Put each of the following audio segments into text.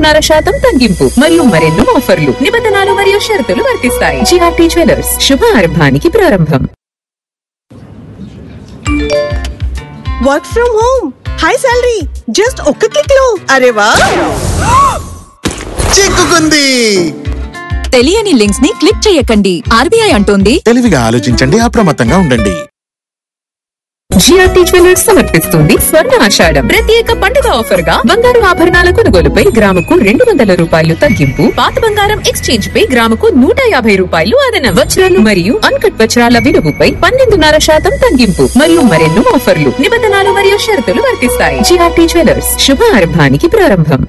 పన్నెండున్నర శాతం తగ్గింపు మరియు మరెన్నో ఆఫర్లు నిబంధనలు మరియు షరతులు వర్తిస్తాయి జిఆర్టీ జ్యువెలర్స్ శుభారంభానికి ప్రారంభం work from home high salary just ఒక్క క్లిక్ లో అరే వా చిక్కుకుంది తెలియని లింక్స్ ని క్లిక్ చేయకండి ఆర్బీఐ అంటోంది తెలివిగా ఆలోచించండి అప్రమత్తంగా ఉండండి జిఆర్టీ జ్యువెలర్స్ సమర్పిస్తుంది స్వర్ణ ఆషాఢం ప్రత్యేక పండుగ ఆఫర్ గా బంగారు ఆభరణాల కొనుగోలుపై గ్రాముకు రెండు వందల రూపాయలు తగ్గింపు పాత బంగారం ఎక్స్చేంజ్ పై గ్రాముకు నూట యాభై రూపాయలు అదనం వజ్రాలు మరియు అన్కట్ వజ్రాల విలువపై పన్నెండున్నర శాతం తగ్గింపు మరియు మరెన్నో ఆఫర్లు నిబంధనలు మరియు షరతులు వర్తిస్తాయి జిఆర్టీ జ్యువెలర్స్ శుభారంభానికి ప్రారంభం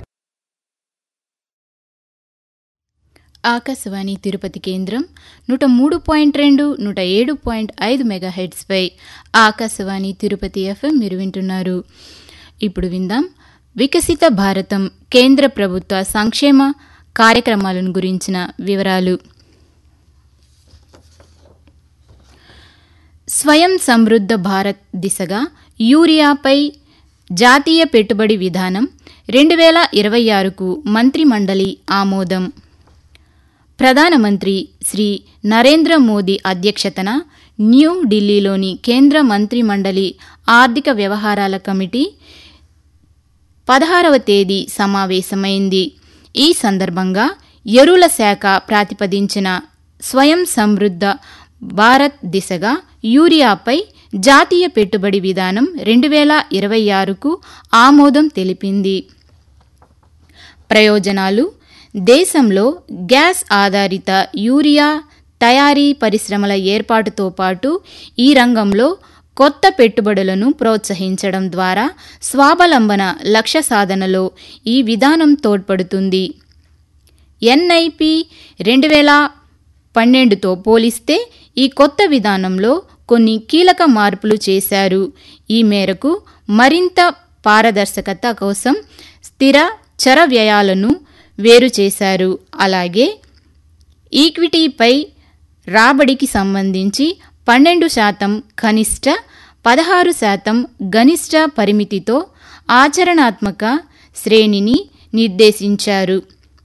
ఆకాశవాణి తిరుపతి కేంద్రం నూట మూడు పాయింట్ రెండు నూట ఏడు పాయింట్ ఐదు మెగాహెడ్స్పై ఆకాశవాణి తిరుపతి ఎఫ్ఎం మీరు వింటున్నారు ఇప్పుడు విందాం వికసిత భారతం కేంద్ర ప్రభుత్వ సంక్షేమ కార్యక్రమాలను గురించిన వివరాలు స్వయం సమృద్ధ భారత్ దిశగా యూరియాపై జాతీయ పెట్టుబడి విధానం రెండు వేల ఇరవై ఆరుకు మంత్రిమండలి ఆమోదం ప్రధానమంత్రి శ్రీ నరేంద్ర మోదీ అధ్యక్షతన న్యూ ఢిల్లీలోని కేంద్ర మంత్రి మండలి ఆర్థిక వ్యవహారాల కమిటీ పదహారవ తేదీ సమావేశమైంది ఈ సందర్భంగా ఎరువుల శాఖ ప్రాతిపదించిన స్వయం సమృద్ధ భారత్ దిశగా యూరియాపై జాతీయ పెట్టుబడి విధానం రెండు వేల ఇరవై ఆరుకు ఆమోదం తెలిపింది ప్రయోజనాలు దేశంలో గ్యాస్ ఆధారిత యూరియా తయారీ పరిశ్రమల ఏర్పాటుతో పాటు ఈ రంగంలో కొత్త పెట్టుబడులను ప్రోత్సహించడం ద్వారా స్వావలంబన లక్ష్య సాధనలో ఈ విధానం తోడ్పడుతుంది ఎన్ఐపి రెండు వేల పన్నెండుతో పోలిస్తే ఈ కొత్త విధానంలో కొన్ని కీలక మార్పులు చేశారు ఈ మేరకు మరింత పారదర్శకత కోసం స్థిర చర వ్యయాలను వేరు చేశారు అలాగే ఈక్విటీపై రాబడికి సంబంధించి పన్నెండు శాతం కనిష్ట పదహారు శాతం గనిష్ట పరిమితితో ఆచరణాత్మక శ్రేణిని నిర్దేశించారు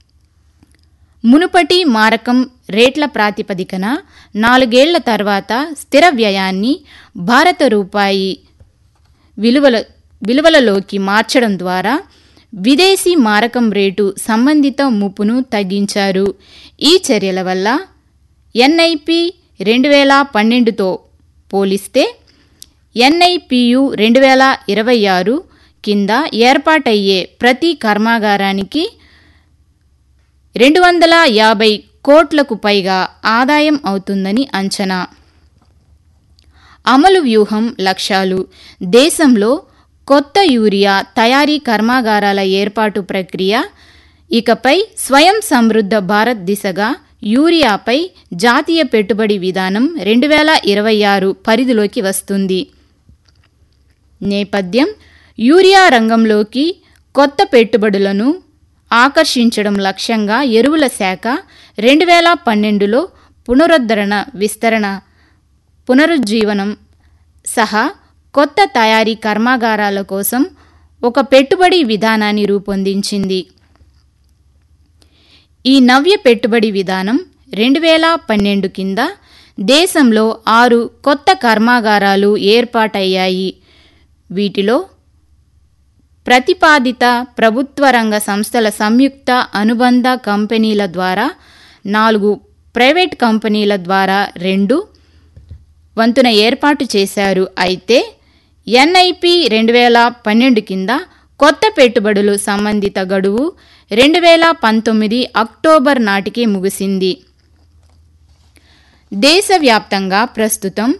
మునుపటి మారకం రేట్ల ప్రాతిపదికన నాలుగేళ్ల తర్వాత స్థిర వ్యయాన్ని భారత రూపాయి విలువల విలువలలోకి మార్చడం ద్వారా విదేశీ మారకం రేటు సంబంధిత ముప్పును తగ్గించారు ఈ చర్యల వల్ల ఎన్ఐపి రెండు వేల పన్నెండుతో పోలిస్తే ఎన్ఐపియు రెండు వేల ఇరవై ఆరు కింద ఏర్పాటయ్యే ప్రతి కర్మాగారానికి రెండు వందల యాభై కోట్లకు పైగా ఆదాయం అవుతుందని అంచనా అమలు వ్యూహం లక్ష్యాలు దేశంలో కొత్త యూరియా తయారీ కర్మాగారాల ఏర్పాటు ప్రక్రియ ఇకపై స్వయం సమృద్ధ భారత్ దిశగా యూరియాపై జాతీయ పెట్టుబడి విధానం రెండు వేల ఇరవై ఆరు పరిధిలోకి వస్తుంది నేపథ్యం యూరియా రంగంలోకి కొత్త పెట్టుబడులను ఆకర్షించడం లక్ష్యంగా ఎరువుల శాఖ రెండు వేల పన్నెండులో పునరుద్ధరణ విస్తరణ పునరుజ్జీవనం సహా కొత్త తయారీ కర్మాగారాల కోసం ఒక పెట్టుబడి విధానాన్ని రూపొందించింది ఈ నవ్య పెట్టుబడి విధానం రెండు వేల పన్నెండు కింద దేశంలో ఆరు కొత్త కర్మాగారాలు ఏర్పాటయ్యాయి వీటిలో ప్రతిపాదిత ప్రభుత్వ రంగ సంస్థల సంయుక్త అనుబంధ కంపెనీల ద్వారా నాలుగు ప్రైవేట్ కంపెనీల ద్వారా రెండు వంతున ఏర్పాటు చేశారు అయితే ఎన్ఐపి రెండు వేల పన్నెండు కింద కొత్త పెట్టుబడులు సంబంధిత గడువు రెండు వేల పంతొమ్మిది అక్టోబర్ నాటికి ముగిసింది దేశవ్యాప్తంగా ప్రస్తుతం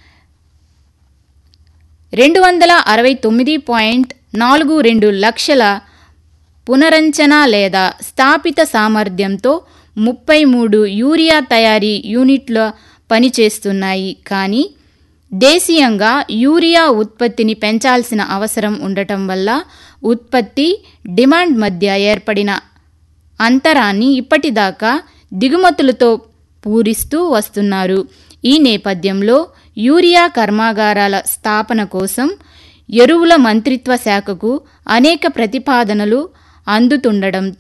రెండు వందల అరవై తొమ్మిది పాయింట్ నాలుగు రెండు లక్షల పునరంచన లేదా స్థాపిత సామర్థ్యంతో ముప్పై మూడు యూరియా తయారీ యూనిట్ల పనిచేస్తున్నాయి కానీ దేశీయంగా యూరియా ఉత్పత్తిని పెంచాల్సిన అవసరం ఉండటం వల్ల ఉత్పత్తి డిమాండ్ మధ్య ఏర్పడిన అంతరాన్ని ఇప్పటిదాకా దిగుమతులతో పూరిస్తూ వస్తున్నారు ఈ నేపథ్యంలో యూరియా కర్మాగారాల స్థాపన కోసం ఎరువుల మంత్రిత్వ శాఖకు అనేక ప్రతిపాదనలు అందుతుండటంతో